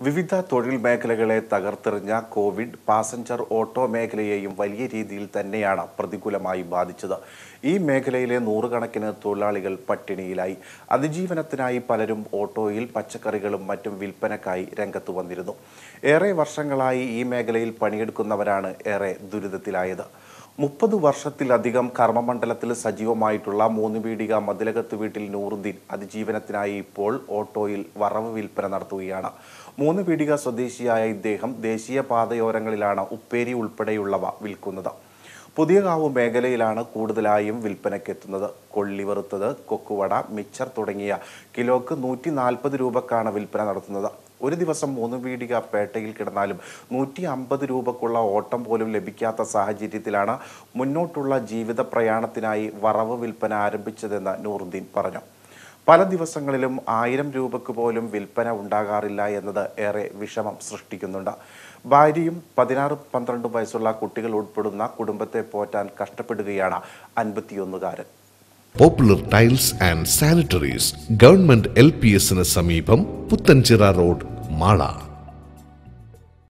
വിവിധ തൊഴിൽ മേഖലകളെ തകർത്തെറിഞ്ഞ കോവിഡ് പാസഞ്ചർ ഓട്ടോ മേഖലയെയും വലിയ രീതിയിൽ തന്നെയാണ് പ്രതികൂലമായി ബാധിച്ചത് ഈ മേഖലയിലെ നൂറുകണക്കിന് തൊഴിലാളികൾ പട്ടിണിയിലായി അതിജീവനത്തിനായി പലരും ഓട്ടോയിൽ പച്ചക്കറികളും മറ്റും വിൽപ്പനക്കായി രംഗത്ത് വന്നിരുന്നു ഏറെ വർഷങ്ങളായി ഈ മേഖലയിൽ പണിയെടുക്കുന്നവരാണ് ഏറെ ദുരിതത്തിലായത് മുപ്പത് വർഷത്തിലധികം കർമ്മമണ്ഡലത്തിൽ സജീവമായിട്ടുള്ള മൂന്ന് പീടിക മതിലകത്ത് വീട്ടിൽ നൂറുദ്ദീൻ അതിജീവനത്തിനായി ഇപ്പോൾ ഓട്ടോയിൽ വറവ് വിൽപ്പന നടത്തുകയാണ് മൂന്ന് പീടിക സ്വദേശിയായ ഇദ്ദേഹം ദേശീയ പാതയോരങ്ങളിലാണ് ഉപ്പേരി ഉൾപ്പെടെയുള്ളവ വിൽക്കുന്നത് പുതിയകാവ് മേഖലയിലാണ് കൂടുതലായും വിൽപ്പനയ്ക്കെത്തുന്നത് കൊള്ളി വറുത്തത് കൊക്കുവട മിച്ചർ തുടങ്ങിയ കിലോക്ക് നൂറ്റി നാൽപ്പത് രൂപക്കാണ് വിൽപ്പന നടത്തുന്നത് ഒരു ദിവസം മൂന്ന് പീടിക പേട്ടയിൽ കിടന്നാലും നൂറ്റി അമ്പത് രൂപക്കുള്ള ഓട്ടം പോലും ലഭിക്കാത്ത സാഹചര്യത്തിലാണ് മുന്നോട്ടുള്ള ജീവിത പ്രയാണത്തിനായി വറവ് വിൽപ്പന ആരംഭിച്ചതെന്ന് നൂറുദ്ദീൻ പറഞ്ഞു പല ദിവസങ്ങളിലും ആയിരം രൂപക്ക് പോലും വിൽപ്പന ഉണ്ടാകാറില്ല എന്നത് ഏറെ വിഷമം സൃഷ്ടിക്കുന്നുണ്ട് ഭാര്യയും പതിനാറ് പന്ത്രണ്ട് വയസ്സുള്ള കുട്ടികൾ ഉൾപ്പെടുന്ന കുടുംബത്തെ പോറ്റാൻ കഷ്ടപ്പെടുകയാണ് അൻപത്തിയൊന്നുകാരൻ popular tiles and sanitaries government L P എസിന് സമീപം പുത്തൻചിറ റോഡ് മാള